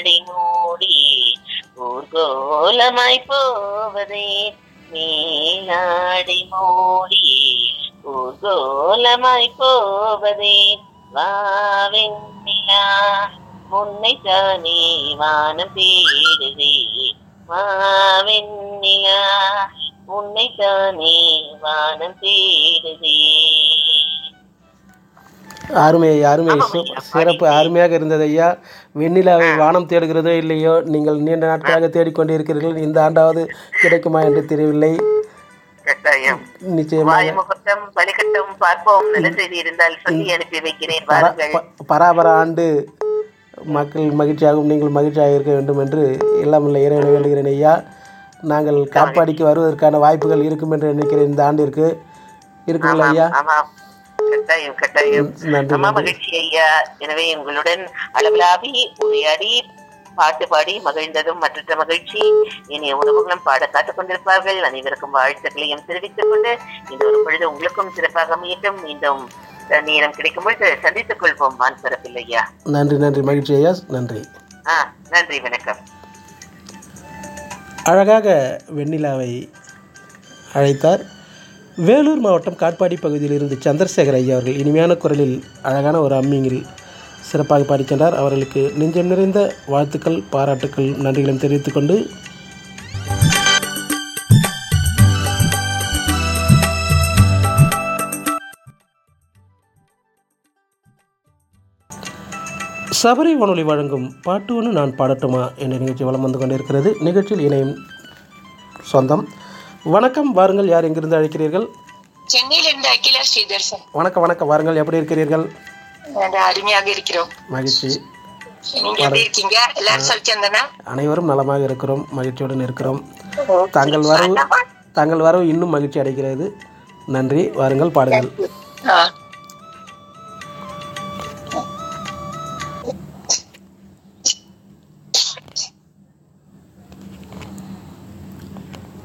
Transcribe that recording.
மேலாடி மூடி ஊர்கோலமாய் போவதே மேலாடி மூடி ஊர்கோலமாய் போவதே வாவெண்ணிலா முன்னை தானே வானம் தேடுதே வாவெண்ணிலா உன்னை தானே வானம் தேடுதே அருமை அருமை ஆமாம் சு- ஐயா, சிறப்பு அருமையாக இருந்தது ஐயா வெண்ணிலாவை வானம் தேடுகிறதோ இல்லையோ நீங்கள் நீண்ட நாட்களாக தேடிக்கொண்டிருக்கிறீர்கள் இந்த ஆண்டாவது கிடைக்குமா என்று தெரியவில்லை கட்டாயம் நிச்சயமாக வாய்முகட்டம் வழிகட்டம் பார்ப்போம் நல்ல செய்தி இருந்தால் சொல்லி அனுப்பி வைக்கிறேன் வாருங்கள் ப- பராபர ஆண்டு மக்கள் மகிழ்ச்சியாகவும் நீங்கள் மகிழ்ச்சியாக இருக்க வேண்டும் என்று எல்லாம் உள்ள இறைவனை வேண்டுகிறேன் ஐயா நாங்கள் காட்பாடிக்கு வருவதற்கான வாய்ப்புகள் இருக்கும் என்று நினைக்கிறேன் இந்த ஆண்டிற்கு இருக்குங்களா ஐயா ஆமாம் கட்டாயம் கட்டாயம் நன்றி அம்மா மகிழ்ச்சி ஐயா எனவே உங்களுடன் அளவிலாவி உரையாடி பாட்டு பாடி மகிழ்ந்ததும் மற்ற மகிழ்ச்சி இனிய உறவுகளும் பாட காத்துக் கொண்டிருப்பார்கள் அனைவருக்கும் வாழ்த்துக்களையும் தெரிவித்துக் கொண்டு இந்த ஒரு பொழுது உங்களுக்கும் சிறப்பாக மீண்டும் மீண்டும் நேரம் கிடைக்கும் பொழுது சந்தித்துக் கொள்வோம் வான் சிறப்பில் ஐயா நன்றி நன்றி மகிழ்ச்சி ஐயா நன்றி ஆ நன்றி வணக்கம் அழகாக வெண்ணிலாவை அழைத்தார் வேலூர் மாவட்டம் காட்பாடி பகுதியில் இருந்து சந்திரசேகர் ஐயா அவர்கள் இனிமையான குரலில் அழகான ஒரு அம்மிங்கில் சிறப்பாக பாடிச்சென்றார் அவர்களுக்கு நெஞ்சம் நிறைந்த வாழ்த்துக்கள் பாராட்டுக்கள் நன்றிகளும் தெரிவித்துக் கொண்டு சபரி வானொலி வழங்கும் பாட்டு ஒன்று நான் பாடட்டுமா என்ற நிகழ்ச்சி வலம் வந்து கொண்டிருக்கிறது நிகழ்ச்சியில் இணையும் சொந்தம் வணக்கம் வாருங்கள் யார் எங்கிருந்து அழைக்கிறீர்கள் சென்னையிலிருந்து அகிலா ஸ்ரீதர் சார் வணக்கம் வணக்கம் வாருங்கள் எப்படி இருக்கிறீர்கள் நாங்க அருமையாக இருக்கிறோம் மகிழ்ச்சி நீங்க எப்படி இருக்கீங்க எல்லாரும் சொல்லிச்சந்தனா அனைவரும் நலமாக இருக்கிறோம் மகிழ்ச்சியுடன் இருக்கிறோம் தாங்கள் வரவு தாங்கள் வரவு இன்னும் மகிழ்ச்சி அடைகிறது நன்றி வாருங்கள் பாடுங்கள் ஆ